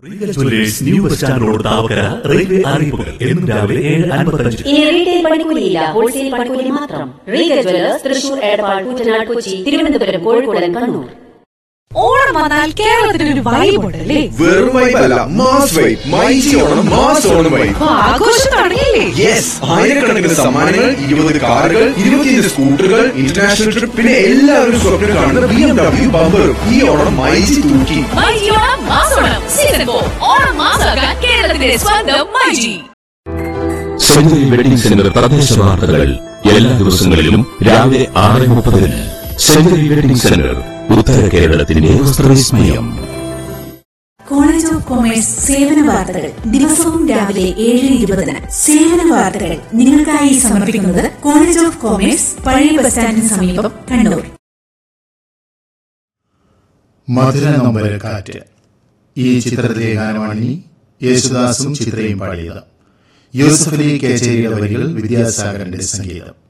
Regal jewellers new bus stand road Thavakkara railway അറിയിപ്പുകൾ എന്നും രാവിലെ ഏഴ് അൻപത്തഞ്ച് ഇനി റീറ്റെയിൽ പണിക്കൂലിയില്ല ഹോൾസെയിൽ പണിക്കൂലി മാത്രം റീഗൽ ജ്വല്ലേഴ്സ് തൃശൂർ എടപ്പാൾ കൂറ്റനാട് കൊച്ചി തിരുവനന്തപുരം കോഴിക്കോട് കണ്ണൂർ ഓണം വന്നാൽ കേരളത്തിന് ഒരു വൈബുണ്ട് അല്ലേ വെറും വൈബല്ല mass vibe myG Onam mass Onam vibe അപ്പൊ ആഘോഷം തുടങ്ങിയില്ലേ യെസ് ആയിരക്കണക്കിന് സമ്മാനങ്ങൾ ഇരുപത് കാറുകൾ ഇരുപത്തിയഞ്ച് സ്കൂട്ടറുകൾ ഇന്റർനാഷണൽ ട്രിപ്പ് പിന്നെ എല്ലാവരും സ്വപ്നം കാണുന്ന ബി എം ഡബ്ല്യു ബമ്പറും ഈ ഓണം മൈജി തൂക്കി മൈജിയോണം മാസോണം സീസൺ ഫോർ ഓണം മാസാക്കാൻ കേരളത്തിന്റെ സ്വന്തം മൈജി സെഞ്ചുറി വെഡിംഗ് സെന്റർ തദ്ദേശ വാർത്തകൾ എല്ലാ ദിവസങ്ങളിലും രാവിലെ ആറ് മുപ്പതിന് സെഞ്ചുറി വെഡിംഗ് സെന്റർ ഉത്തര കേരളത്തിന്റെ വസ്ത്രവിസ്മയം കോളേജ് ഓഫ് കൊമേഴ്സ് സേവന വാർത്തകൾ ദിവസവും രാവിലെ ഏഴ് ഇരുപതിന് സേവന വാർത്തകൾ നിങ്ങൾക്കായി സമർപ്പിക്കുന്നത് കോളേജ് ഓഫ് കൊമേഴ്സ് പഴയ ബസ് സ്റ്റാൻഡിന് സമീപം കണ്ണൂർ മധുര നമ്പര കാറ്റ് ഈ ചിത്രത്തിലെ ഗാനമാണ് യേശുദാസും ചിത്രയും പാടിയത് യൂസഫ് അലി കേച്ചേരിയുടെ വരികൾ വിദ്യാസാഗറിന്റെ സംഗീതം